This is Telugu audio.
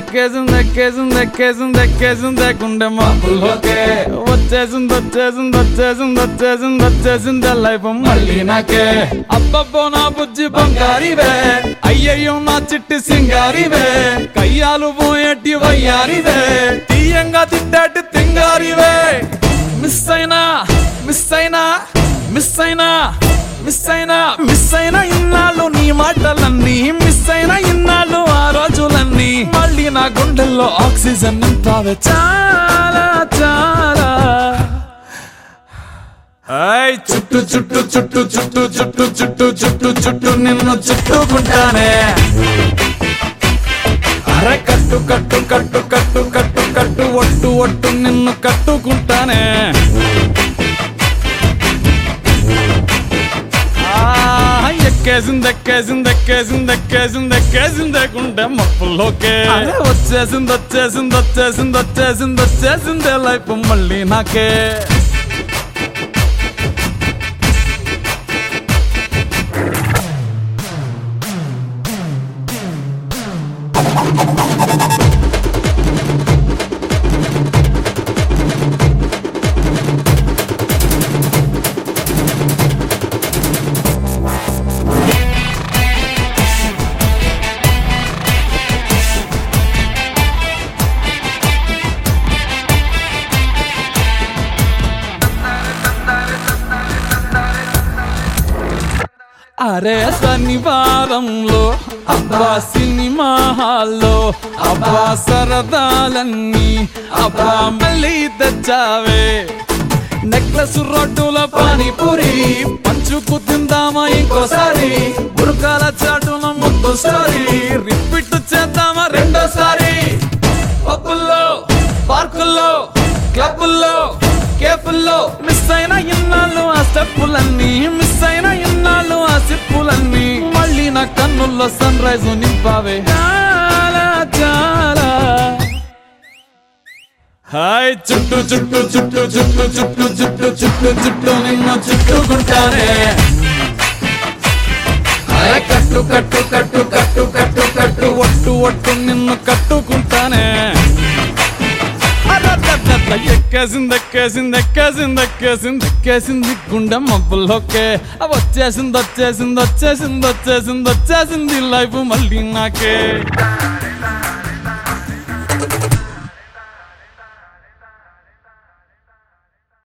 ఎక్కేసింది ఎక్కేసింది ఎక్కేసింది ఎక్కేసింది గుండె మబ్బుల్లోకే వచ్చేసింది వచ్చేసింది వచ్చేసింది వచ్చేసింది వచ్చేసింది లైఫ్ మళ్ళీ నాకే అబ్బబ్బో నా బుజ్జి బంగారివే అయ్యయ్యో నా చిట్టి సింగారివే కయ్యాలు పోయేటి వయ్యారివే తీయంగా తిట్టాటి తింగారివే మిస్ అయినా మిస్ అయినా మిస్ అయినా మిస్ అయినా మిస్ అయినా ఇన్నాళ్ళు నీ మాటలన్నీ మిస్ అయినా ఇన్నాళ్ళు ఆ రోజులన్నీ మళ్ళీ నా గుండెల్లో ఆక్సిజన్ నింపావే చాలా చాలా ఐ చుట్టు చుట్టు చుట్టు చుట్టు చుట్టు చుట్టు చుట్టు చుట్టు నిన్ను చుట్టుకుంటానే అరే కట్టు కట్టు కట్టు కట్టు కట్టు కట్టు ఒట్టు ఒట్టు నిన్ను కట్టుకుంటానే ఆ, ఎక్కేసింది ఎక్కేసింది ఎక్కేసింది ఎక్కేసింది ఎక్కేసింది గుండె మప్పుల్లోకే అరే వచ్చేసింది వచ్చేసింది వచ్చేసింది వచ్చేసింది వచ్చేసింది లైఫ్ మళ్ళీ నాకే అరే శనివారంలో అబ్బా సినిమా హాల్లో అబ్బా సరదాలన్నీ అబ్బా మళ్ళీ తెచ్చావే నెక్లెస్ రోడ్డుల పానీపూరి పంచుకు తిందామా ఇంకోసారి బురకాల చాటున ముద్దు స్టోరీ రిపీట్ చేద్దామా రెండోసారి పబ్బుల్లో పార్కుల్లో క్లబ్బుల్లో కేఫుల్లో మిస్ అయిన ఇన్నాళ్ళు ఆ స్టెప్పులన్నీ మిస్ అయిన ఇన్నాళ్ళు ఆ సిప్పులన్నీ మళ్ళీ నా కన్నుల్లో సన్ రైజ్ నింపావే చాలా చాలా హాయ్ చుట్టు చుట్టు చుట్టు చుట్టు చుట్టు చుట్టు చుట్టు చుట్టు నిన్ను చుట్టుకుంటానే హాయ్ కట్టు కట్టు కట్టు కట్టు కట్టు కట్టు ఒట్టు ఒట్టు నిన్ను కట్టుకుంటానే అరరరరర, ఎక్కేసింది ఎక్కేసింది ఎక్కేసింది ఎక్కేసింది ఎక్కేసింది గుండె మబ్బుల్లోకే ఆ వచ్చేసింది వచ్చేసింది వచ్చేసింది వచ్చేసింది వచ్చేసింది లైఫ్ మళ్ళీ నాకే